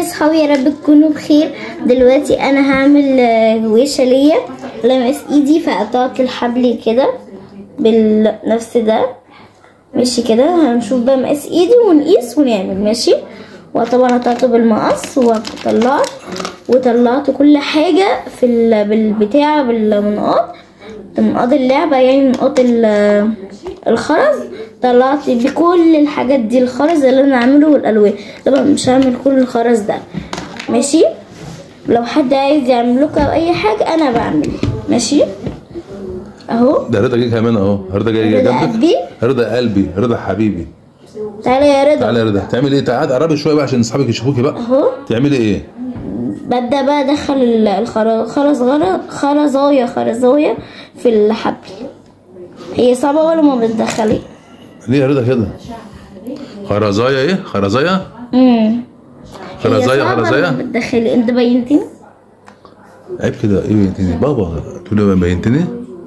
صحابي يا رب تكونوا بخير دلوقتي انا هعمل آه، ويشه ليا لمس ايدي فقطعت الحبل كده بالنفس ده ماشي كده هنشوف بقى مقاس ايدي ونقيس ونعمل ماشي وطبعا قطعته بالمقص وطلعت وطلعت كل حاجة في ال- بالبتاع بالمنقاط منقاط اللعبة يعني منقاط ال- الخرز طلعت بكل الحاجات دي الخرز اللي انا عامله والالوان طبعا مش هعمل كل الخرز ده ماشي لو حد عايز يعمل لكم أو اي حاجة انا بعمل ماشي اهو ده رضا جه كمان اهو رضا جاي رضا جنبك قلبي. رضا قلبي رضا حبيبي تعالى يا رضا تعالى يا رضا تعملي ايه تعالى قربي شويه بقى عشان اصحابك يشوفوكي بقى اهو تعملي ايه ببدأ بقى ادخل ال- الخر- خرز غر- خرزاية خرزاية في الحبل هي صعبة ولا ما بتدخلي ليه يا رضا كده خرزايه ايه خرزايه امم خرزايه خرزايه بتدخلي انت بينتني عيب كده ايه بينتني بابا تقول لي بينتني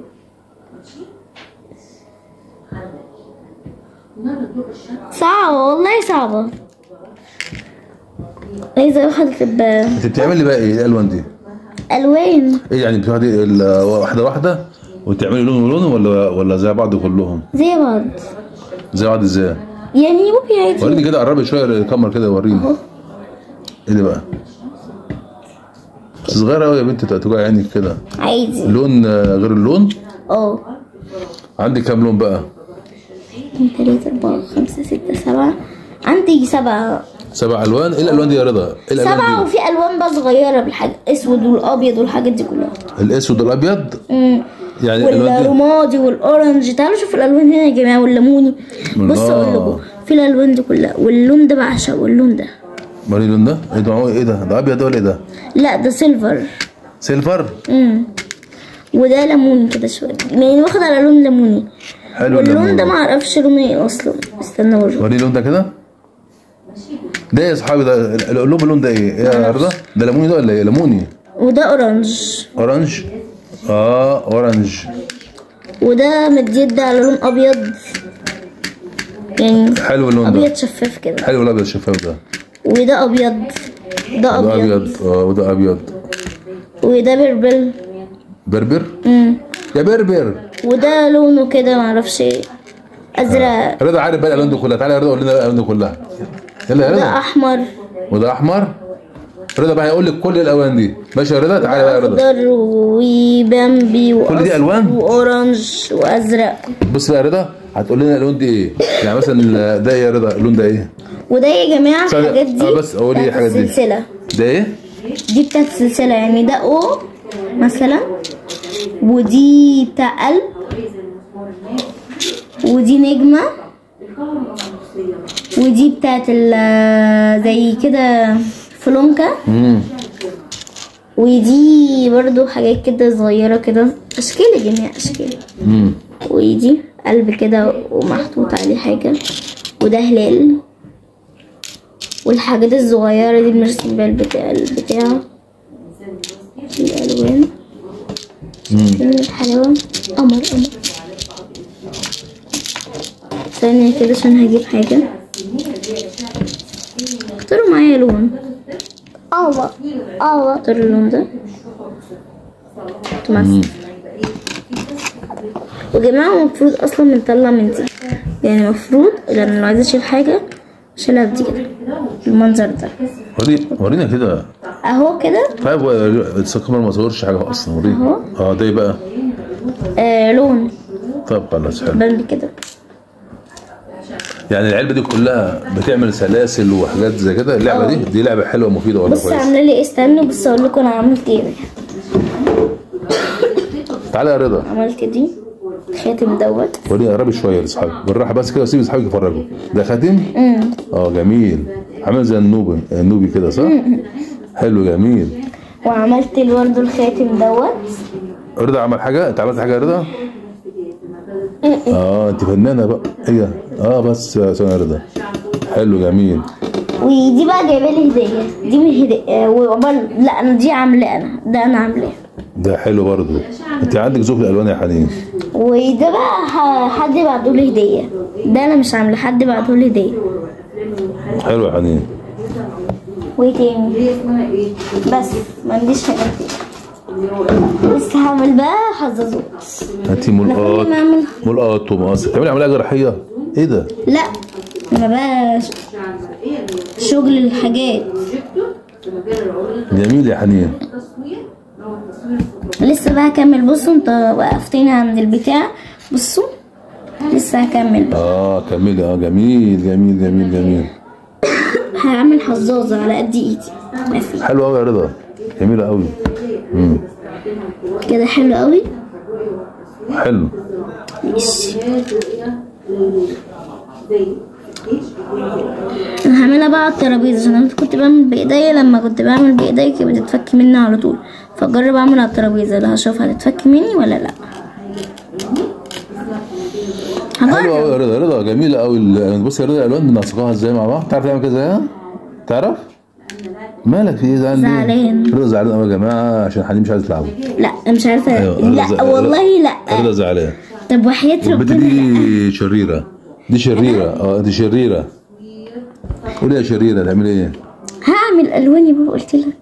صعبة والله صعبة عايزة واحدة تبقى انت بتعملي بقى ايه الالوان دي ألوان ايه يعني بتاخدي ال- واحده واحده وتعملي لون ولون ولا ولا زي بعض كلهم زي بعض زي بعض ازاي يعني ممكن عادي وريني كده قربي شويه الكاميرا كده وريني ايه ده بقى صغيره قوي يا بنتي توجع عينك كده عادي لون آه، غير اللون اه عندي كام لون بقى اتنين تلاتة أربعة خمسة ستة سبعة عندي سبعة سبع الوان ايه الالوان دي يا رضا ايه سبعة الالوان دي وفي ألوان بقى صغيرة بالحاجة أسود والأبيض والحاجات دي كلها الاسود والابيض مم. يعني الالوان دي والرمادي والاورنج تعالوا شوفوا الالوان هنا يا جماعه والليموني بصوا الله. اقول لكم في الالوان دي كلها واللون ده بعشقه اللون ده وريني اللون ده ايه ده هو ايه ده ده ابيض ولا ايه ده لا ده سيلفر سيلفر امم وده ليموني كده شويه يعني واخد على لون ليموني حلو واللون الليمون. ده ما اعرفش لونه ايه اصلا استنى اوريك وريني اللون ده كده ده يا صحابي ده قول لهم اللون ده ايه ايه يا رضا ده ليموني ده ولا ايه ليموني وده اورنج اورنج اه اورنج وده مديد على لون ابيض يعني حلو اللون ده ابيض شفاف كده حلو الابيض الشفاف ده وده ابيض ده ده ابيض ابيض اه وده ابيض وده بربل بربر امم يا بربر وده لونه كده معرفش ايه ازرق رضا عارف بقى الالوان دي كلها تعالى يا رضا قول لنا الالوان دي كلها يلا يا ده رضا احمر وده احمر رضا بقى هيقول لك كل الالوان دي ماشي يا رضا تعالى بقى يا رضا اخضر وبامبي كل دي وأص- ألوان؟ واورنج وازرق بص بقى يا رضا هتقول لنا الالوان دي ايه يعني مثلا ال- ده يا رضا اللون ده ايه وده يا جماعه ثانية، الحاجات دي آه بس قولي بتاعت الحاجات دي. السلسله ده ايه دي بتاعت السلسله يعني ده او مثلا ودي بتاع قلب ودي نجمه ودي بتاعت ال- زي كده فلونكه امم ودي برضو حاجات كده صغيرة كده أشكال يا جماعة أشكال امم ودي قلب كده ومحطوط عليه حاجة وده هلال والحاجات الصغيرة دي بنرسم بيها البتاع البتاع الألوان فين الحلاوة قمر قمر ثانية كده عشان هجيب حاجة اختاروا معايا لون اه اه اختار اللون ده تمثل وجماعة المفروض اصلا بنطلع من دي يعني المفروض لما لو عايزة اشيل حاجة اشيلها بدي كده المنظر ده وري ورينا كده اهو كده طيب الكاميرا ما تصورش حاجه اصلا ورينا أهو. اه ده إيه بقى آه لون طب خلاص حلو بند كده يعني العلبه دي كلها بتعمل سلاسل وحاجات زي كده اللعبه دي دي لعبه حلوه ومفيده والله بص كويس عاملة لي ايه استنوا بص اقول لكم انا عملت ايه تعالى يا رضا عملت دي خاتم دوت وريني قربي شويه لاصحابك بالراحه بس كده وسيب اصحابك يتفرجوا ده خاتم اه جميل عامل زي النوبي النوبي كده صح حلو جميل وعملت برضه الخاتم دوت رضا عمل حاجه انت عملت حاجه يا رضا اه انت فنانه بقى ايه اه بس يا سنة رضا حلو جميل ودي بقى جايبه لي هديه دي من هديه وعقبال لا انا دي عاملاه انا ده انا عاملاه ده حلو برضو انت عندك ذوق في الالوان يا حنين وده بقى ح- حد بعته لي هديه ده انا مش عامله حد بعته لي هديه حلو يا حنين وايه تاني بس ما عنديش حاجة تاني لسه هعمل بقى حظاظات هاتي انا ملقاط كل ما اعمل ملقاط ومقص تعملي عمليه جراحيه ايه ده لا انا بقى ش- شغل الحاجات جميل يا حنين لسه بقى هكمل بصوا انت وقفتني عند البتاع بصوا لسه هكمل بقى اه كملي اه جميل جميل جميل جميل هعمل حظاظة على قد ايدي بس حلو قوي يا رضا جميله قوي امم كده حلو قوي حلو ماشي انا هعملها بقى على الترابيزه عشان انا كنت بعمل بايديا لما كنت بعمل بايديا كانت بتتفك مني على طول فجرب اعمل على الترابيزه لا هشوف هتتفك مني ولا لا حلو هجرب قوي يا رضا رضا جميله قوي ال- بص يا رضا الالوان بنسقها ازاي مع بعض تعرف تعمل كده زيها تعرف مالك في ايه زعلان ليه؟ زعلان. رضا زعلان قوي يا جماعه عشان حنين مش عايز تلعبوا لا مش عارفه أيوة، رضا لا زعلان. والله لا رضا زعلان طب وحياة البنت ربنا لا. دي شريره دي شريره اه دي شريره قولي يا شريره تعملي ايه؟ هعمل الواني بابا قلت لك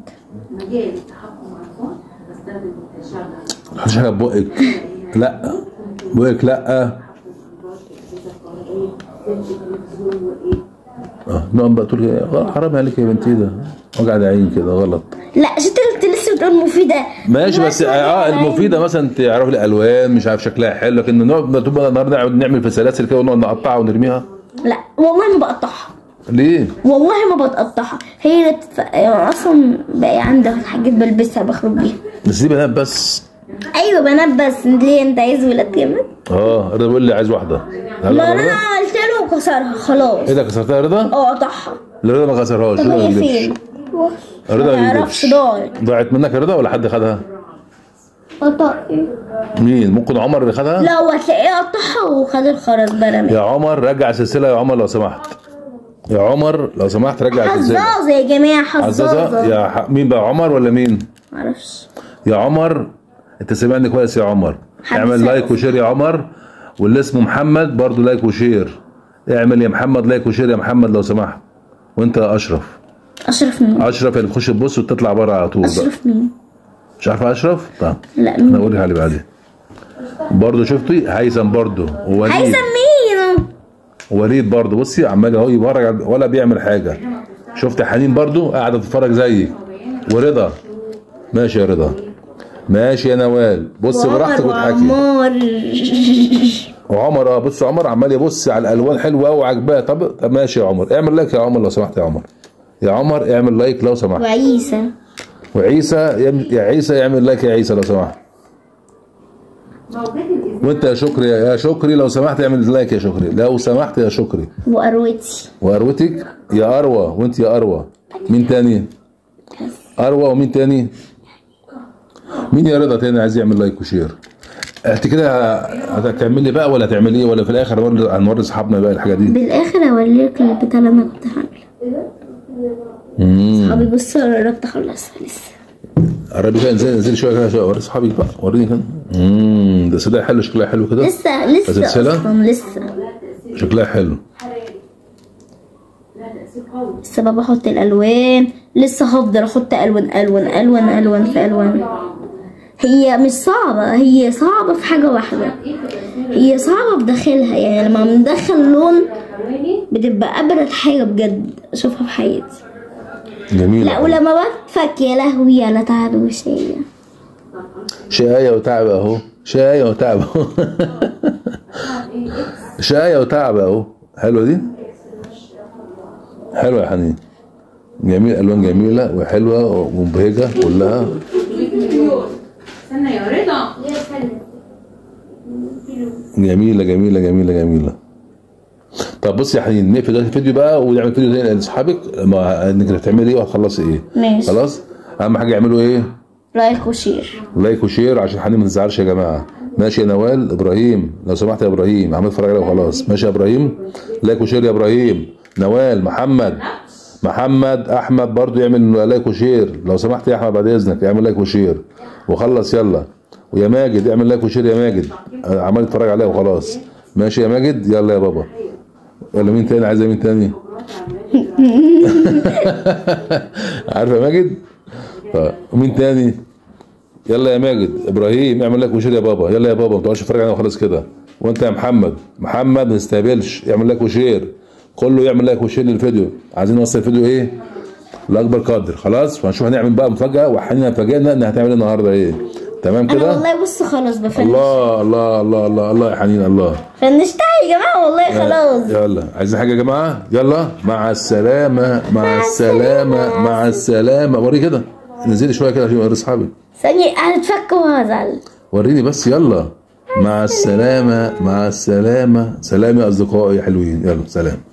ما تحطش حاجه في بقك لا بقك لا اه نقعد بقى تقول كده، غلط، حرام عليك يا بنتي ده وجع العين كده غلط لا عشان انت كنت لسه بتقول مفيده ماشي بس اه المفيده مثلا تعرف الالوان مش عارف شكلها حلو لكن نقعد تبقى النهارده نقعد نعمل في سلاسل كده ونقعد نقطعها ونرميها لا والله ما بقطعها ليه؟ والله ما بتقطعها هي اللي تتف... يعني اصلا بقى عندي حاجات بلبسها بخرج بيها بس دي بنات بس ايوه بنات بس ليه انت عايز ولاد كمان اه رضا بيقول لي عايز واحده هل ما رضا؟ انا عملت له وكسرها خلاص ايه ده كسرتها يا رضا؟ اه قطعها لا رضا ما كسرهاش طب رضا ما هي بيجيبش فين؟ رضا ما ما يعرفش بيجيبش ضاعت ضاعت منك يا رضا ولا حد خدها؟ قطعي مين؟ ممكن عمر اللي خدها؟ لا هو هتلاقيه قطعها وخد الخرز برمي يا عمر رجع السلسله يا عمر لو سمحت يا عمر لو سمحت رجع السلسله حظاظه يا جماعه حزازه حظاظه يا ح... مين بقى عمر ولا مين؟ معرفش يا عمر انت سامعني كويس يا عمر حد اعمل سأل. لايك وشير يا عمر واللي اسمه محمد برضو لايك وشير اعمل يا محمد لايك وشير يا محمد لو سمحت وانت يا اشرف اشرف مين اشرف اللي تخش تبص وتطلع بره على طول بقى اشرف مين مش عارفه اشرف؟ طب لا انا مين اقول لك عليه بعدين برضه شفتي هيثم برضه ووليد هيثم مين وليد برضه بصي عمال اهو يبرج على- ولا بيعمل حاجه شفت حنين برضه قاعده تتفرج زيك ورضا ماشي يا رضا ماشي يا نوال بص براحتك واضحكي وعمار وعمر اه بص عمر عمال يبص على الالوان حلوه قوي وعجباه طب طب ماشي يا عمر اعمل لايك يا عمر لو سمحت يا عمر يا عمر اعمل لايك لو سمحت وعيسى وعيسى يم- يا عيسى يعمل لايك يا عيسى لو سمحت وانت يا شكري يا شكري لو سمحت اعمل لايك يا شكري لو سمحت يا شكري واروتي واروتك يا اروى وانت يا اروى مين تاني اروى ومين تاني مين يا رضا تاني عايز يعمل لايك وشير انت كده هتكملي بقى ولا هتعملي ايه ولا في الاخر هنوري- هنوري اصحابنا بقى الحاجه دي بالاخر اوريك البتاع اللي انا كنت هعمله امم صحابي بصوا قربت اخلصها لسه قربي كده انزلي انزلي شويه كده شويه وري اصحابك بقى وريني كده امم ده صدق حلو شكلها حلو كده لسه لسه سلسلة؟ اصلا لسه شكلها حلو لسه بقى بحط الالوان لسه هفضل احط الوان الوان الوان الوان في الوان هي مش صعبة هي صعبة في حاجة واحدة هي صعبة في داخلها يعني لما بندخل لون بتبقى أبرد حاجة بجد أشوفها في حياتي جميل لا ولما بتفك يا لهوي على تعب وشية شقاية وتعب اهو شقاية وتعب اهو شقاية وتعب اهو حلوة دي حلوة يا حنين جميل الوان جميلة وحلوة ومبهجة كلها استنى يا رضا جميلة جميلة جميلة جميلة طب بص يا حنين نقفل دلوقتي الفيديو بقى ونعمل فيديو تاني لاصحابك ما انك هتعملي ايه وهتخلصي ايه ماشي خلاص اهم حاجة يعملوا ايه لايك وشير لايك وشير عشان حنين ما تزعلش يا جماعه ماشي يا نوال ابراهيم لو سمحت يا ابراهيم عمال اتفرج عليه وخلاص ماشي يا ابراهيم لايك وشير يا ابراهيم نوال محمد محمد احمد برضو يعمل لايك وشير لو سمحت يا احمد بعد اذنك اعمل لايك وشير وخلص يلا ويا ماجد اعمل لايك وشير يا ماجد آه، عمال اتفرج عليه وخلاص ماشي يا ماجد يلا يا بابا ولا مين تاني عايزه مين تاني عارف يا ماجد طيب ومين تاني يلا يا ماجد ابراهيم اعمل لك وشير يا بابا يلا يا بابا ما تقعدش تتفرج علينا خلاص كده وانت يا محمد محمد ما تستهبلش اعمل لك وشير كله يعمل لك وشير للفيديو عايزين نوصل الفيديو ايه لاكبر قدر خلاص وهنشوف هنعمل بقى مفاجاه وحنين فاجئنا ان هتعمل إيه النهارده ايه تمام انا كده والله بص خلاص بفنش الله الله الله الله الله يا حنين الله فنشتها يا جماعه والله خلاص يلا عايزين حاجه يا جماعه يلا مع السلامه مع السلامه مع السلامه وري كده نزلي شويه كده عشان اوري اصحابي ثانيه هتفك وهزعل وريني بس يلا مع السلامه مع السلامه سلام يا اصدقائي يا حلوين يلا سلام